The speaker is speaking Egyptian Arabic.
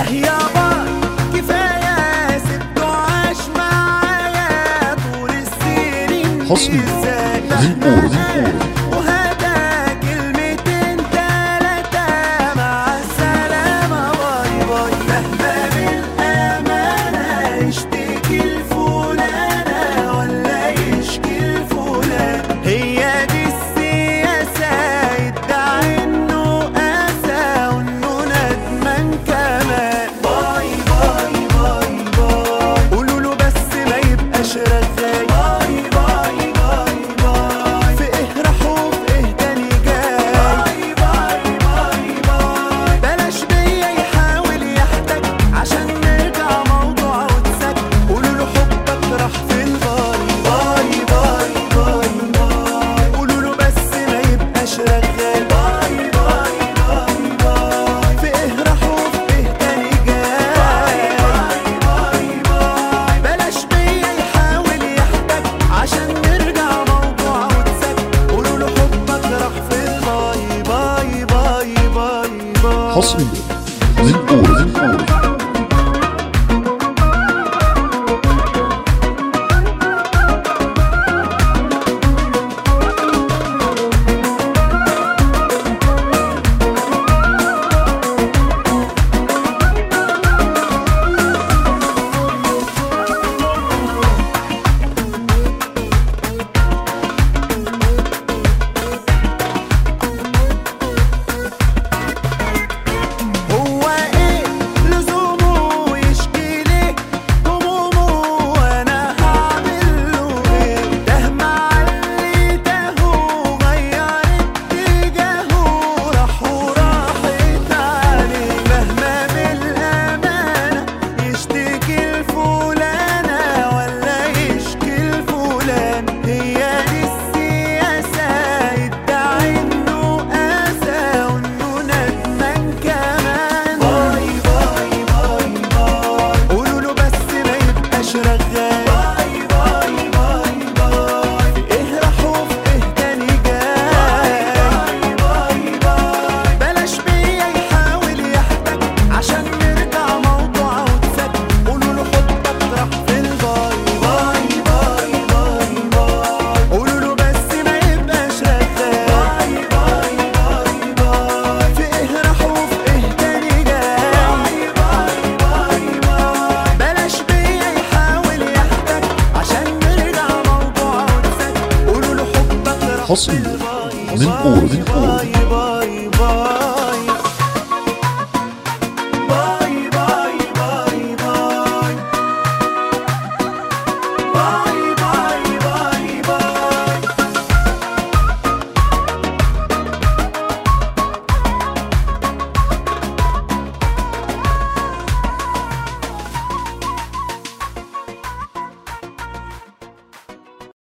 اه يابا كفاية سبته عاش معايا طول السنين حسني. ازاي زنقور، زنقور. وهذا كلمتين تلاتة مع السلامة باي باي مهما بالأمانة يشتكي الفلانة ولا يشكي الفلان هي دي السياسة يدعي انه قاسى وانه ندمان كمان باي باي باي باي قولوا له بس ما يبقاش رغاي باي باي باي باي في ايه راح وفي ايه تاني جاي باي باي باي باي بلاش بيا يحاول يحتاج عشان نرجع موضوع واتسك قولوا له حبك راح فين باي باي باي باي باي قولوا له بس ما يبقاش رغاي باي باي باي باي في ايه راح وفي ايه تاني جاي باي باي باي بلاش بيا يحاول يحتاج عشان نرجع موضوع واتسك قولوا له حبك راح فين باي باي باي باي باي حصريا زنقور زنقور هو ايه لزومه يشكي ليه همومه وانا هعمل له ايه ده مع اللي تاهو غير اتجاهه راح وراحت عليه مهما بالامانه يشتكي الفلانه ولا يشكي الفلان هي دي السياسه يدعي انه قاسى وانه ندمان كمان باي باي باي باي قولوا له بس ما يبقاش رغاي باي باي باي باي في ايه راح وفي ايه تاني جاي باي باي باي بلاش بيا يحاول يحتاج عشان نرجع موضوع واتسك قولوا له حبك راح فين باي باي باي باي باي قولوا له بس ما يبقاش رغاي باي باي باي باي في ايه راح وفي ايه تاني جاي باي باي باي بلاش بيا يحاول يحتاج عشان نرجع موضوع واتسك قولوا له حبك راح حصرياً. فين باي زنقور، باي زنقور. باي باي